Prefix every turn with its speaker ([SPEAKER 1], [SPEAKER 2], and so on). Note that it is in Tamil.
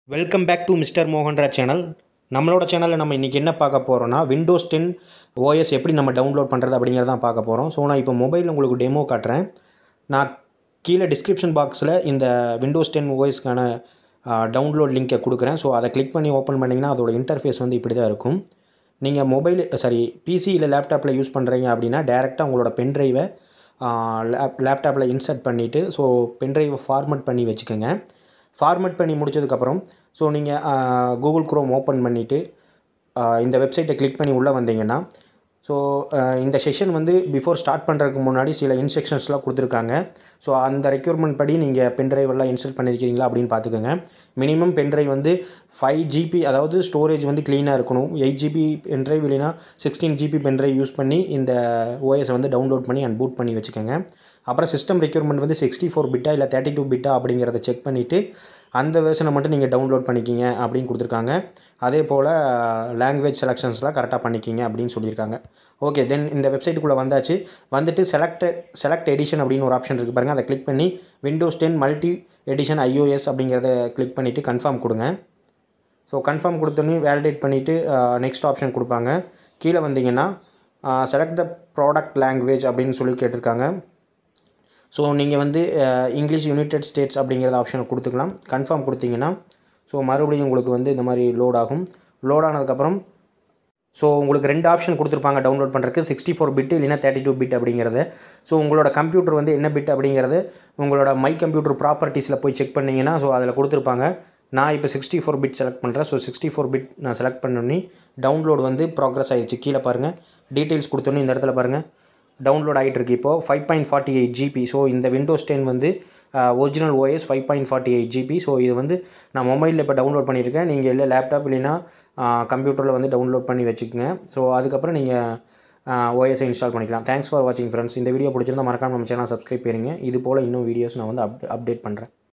[SPEAKER 1] welcome back to mister Mohanraj channel நம்மளோட சேனலில் நம்ம இன்றைக்கி என்ன பார்க்க போகிறோம்னா விண்டோஸ் டென் ஓஎஸ் எப்படி நம்ம டவுன்லோட் பண்ணுறது அப்படிங்கிறத தான் பார்க்க போகிறோம் ஸோ நான் இப்போ மொபைலில் உங்களுக்கு டெமோ காட்டுறேன் நான் கீழே டிஸ்கிரிப்ஷன் பாக்ஸில் இந்த விண்டோஸ் டென் ஓஎஸ்க்கான டவுன்லோட் லிங்க்கை கொடுக்குறேன் ஸோ அதை கிளிக் பண்ணி ஓப்பன் பண்ணிங்கன்னா அதோட இன்டர்ஃபேஸ் வந்து இப்படி தான் இருக்கும் நீங்கள் மொபைல் சாரி பிசி இல்லை லேப்டாப்பில் யூஸ் பண்ணுறீங்க அப்படின்னா டேரெக்டாக உங்களோட பென்ட்ரைவை லேப் லேப்டாப்பில் இன்சர்ட் பண்ணிவிட்டு ஸோ பென்ட்ரைவை ஃபார்மட் பண்ணி வச்சுக்கோங்க ஃபார்மட் பண்ணி முடிச்சதுக்கப்புறம் ஸோ நீங்கள் கூகுள் க்ரோம் ஓப்பன் பண்ணிவிட்டு இந்த வெப்சைட்டை கிளிக் பண்ணி உள்ளே வந்தீங்கன்னா ஸோ இந்த செஷன் வந்து பிஃபோர் ஸ்டார்ட் பண்ணுறதுக்கு முன்னாடி சில இன்ஸ்ட்ரக்ஷன்ஸ்லாம் கொடுத்துருக்காங்க ஸோ அந்த ரெக்யூர்மெண்ட் படி நீங்கள் பென்ட்ரைவ் எல்லாம் இன்ஸ்டால் பண்ணியிருக்கீங்களா அப்படின்னு பார்த்துக்கோங்க மினிமம் பென்ட்ரைவ் வந்து ஃபைவ் ஜிபி அதாவது ஸ்டோரேஜ் வந்து க்ளீனாக இருக்கணும் எயிட் ஜிபி பென்ட்ரைவ் இல்லைனா சிக்ஸ்டீன் ஜிபி பென்ட்ரைவ் யூஸ் பண்ணி இந்த ஓஎஸை வந்து டவுன்லோட் பண்ணி அண்ட் பூட் பண்ணி வச்சுக்கோங்க அப்புறம் சிஸ்டம் ரெக்யூர்மெண்ட் வந்து சிக்ஸ்டி ஃபோர் பிட்டா இல்லை தேர்ட்டி டூ பிட்டா அப்படிங்கிறத செக் பண்ணிவிட்டு அந்த வேர்ஷனை மட்டும் நீங்கள் டவுன்லோட் பண்ணிக்கிங்க அப்படின்னு கொடுத்துருக்காங்க அதே போல் லாங்குவேஜ் செலெக்ஷன்ஸ்லாம் கரெக்டாக பண்ணிக்கிங்க அப்படின்னு சொல்லியிருக்காங்க ஓகே தென் இந்த வெப்சைட்டுக்குள்ளே வந்தாச்சு வந்துட்டு செலக்ட் செலக்ட் எடிஷன் அப்படின்னு ஒரு ஆப்ஷன் இருக்குது பாருங்கள் அதை கிளிக் பண்ணி Windows ten multi edition IOS அப்படிங்கிறத கிளிக் பண்ணிவிட்டு கன்ஃபார்ம் கொடுங்க ஸோ கன்ஃபார்ம் கொடுத்தோன்னே வேலிடேட் பண்ணிவிட்டு நெக்ஸ்ட் ஆப்ஷன் கொடுப்பாங்க கீழே வந்தீங்கன்னா செலக்ட் த ப்ராடக்ட் லாங்குவேஜ் அப்படின்னு சொல்லி கேட்டிருக்காங்க ஸோ நீங்கள் வந்து இங்கிலீஷ் யுனைடெட் ஸ்டேட்ஸ் அப்படிங்கிறத ஆப்ஷனை கொடுத்துக்கலாம் கன்ஃபார்ம் கொடுத்தீங்கன்னா ஸோ மறுபடியும் உங்களுக்கு வந்து இந்த மாதிரி லோட் ஆகும் லோட் ஆனதுக்கப்புறம் ஸோ உங்களுக்கு ரெண்டு ஆப்ஷன் கொடுத்துருப்பாங்க டவுன்லோட் பண்ணுறதுக்கு சிக்ஸ்டி ஃபோர் பிட் இல்லைனா தேர்ட்டி டூ பிட் அப்படிங்கிறது ஸோ உங்களோட கம்ப்யூட்டர் வந்து என்ன பிட் அப்படிங்கிறது உங்களோட மை கம்ப்யூட்டர் ப்ராப்பர்ட்டிஸில் போய் செக் பண்ணிங்கன்னா ஸோ அதில் கொடுத்துருப்பாங்க நான் இப்போ சிக்ஸ்டி ஃபோர் பிட் செலக்ட் பண்ணுறேன் ஸோ சிக்ஸ்டி ஃபோர் பிட் நான் செலக்ட் பண்ணோன்னே டவுன்லோட் வந்து ப்ராக்ரஸ் ஆயிடுச்சு கீழே பாருங்கள் டீட்டெயில்ஸ் கொடுத்தோன்னே இந்த இடத்துல பாருங்கள் டவுன்லோட் ஆகிட்டு இருக்கு இப்போது five point forty eight GB so இந்த விண்டோஸ் டென் வந்து original OS five point forty eight GB so இது வந்து நான் மொபைலில் இப்போ டவுன்லோட் பண்ணியிருக்கேன் நீங்கள் இல்லை லேப்டாப் இல்லைனா கம்ப்யூட்டரில் வந்து டவுன்லோட் பண்ணி வச்சுக்கோங்க ஸோ அதுக்கப்புறம் நீங்கள் ஓஎஸை இன்ஸ்டால் பண்ணிக்கலாம் தேங்க்ஸ் ஃபார் வாட்சிங் ஃப்ரெண்ட்ஸ் இந்த வீடியோ பிடிச்சிருந்தா மறக்காம நம்ம சேனல் சப்ஸ்கிரைப் பண்ணுங்க இது போல் இன்னும் வீடியோஸ் நான் வந்து அப் அப்டேட் பண்ணுறேன்